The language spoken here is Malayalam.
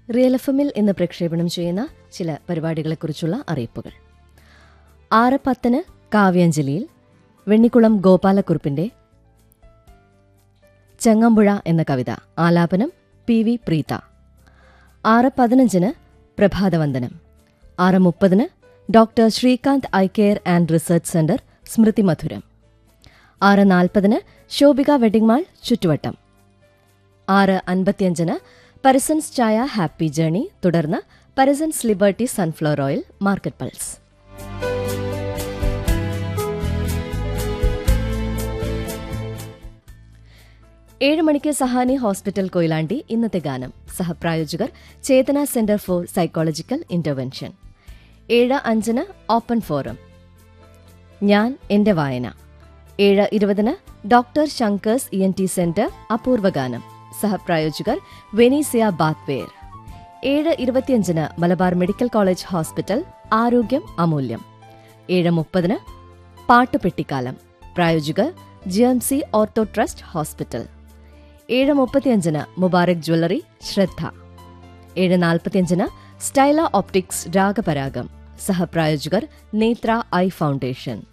റിയൽ എഫ് എമ്മിൽ ഇന്ന് പ്രക്ഷേപണം ചെയ്യുന്ന ചില പരിപാടികളെക്കുറിച്ചുള്ള അറിയിപ്പുകൾ ആറ് പത്തിന് കാവ്യാഞ്ജലിയിൽ വെണ്ണിക്കുളം ഗോപാലക്കുറുപ്പിന്റെ ചെങ്ങമ്പുഴ എന്ന കവിത ആലാപനം പി വി പ്രീത ആറ് പതിനഞ്ചിന് പ്രഭാതവന്ദനം ആറ് മുപ്പതിന് doctor Srikanth eye care and research centre സ്മൃതി മധുരം ആറ് നാൽപ്പതിന് ശോഭിക വെഡിംഗ് മാൾ ചുറ്റുവട്ടം ആറ് അൻപത്തിയഞ്ചിന് പരിസൻസ് ചായ ഹാപ്പി ജേണി തുടർന്ന് Parisons liberty sunflower oil market pulse ഏഴ് മണിക്ക് സഹാനി ഹോസ്പിറ്റൽ കൊയിലാണ്ടി ഇന്നത്തെ ഗാനം സഹപ്രായോജകർ Chetana centre for psychological intervention ഏഴ് അഞ്ചിന് ഓപ്പൺ ഫോറം ഞാൻ എന്റെ വായന ഏഴ് ഇരുപതിന് doctor Shankar's E N T centre അപൂർവഗാനം സഹപ്രായോജകർ വെനീസിയ ബാത്വേർ ഏഴ് ഇരുപത്തിയഞ്ചിന് മലബാർ മെഡിക്കൽ കോളേജ് ഹോസ്പിറ്റൽ ആരോഗ്യം അമൂല്യം ഏഴ് മുപ്പതിന് പാട്ടുപെട്ടിക്കാലം പ്രായോജകർ G M C ortho trust hospital ഏഴ് മുപ്പത്തിയഞ്ചിന് മുബാറക് ജ്വല്ലറി ശ്രദ്ധ ഏഴ് നാൽപ്പത്തിയഞ്ചിന് സ്റ്റൈല ഓപ്റ്റിക്സ് രാഗപരാഗം സഹപ്രായോജകർ നേത്ര ഐ ഫൗണ്ടേഷൻ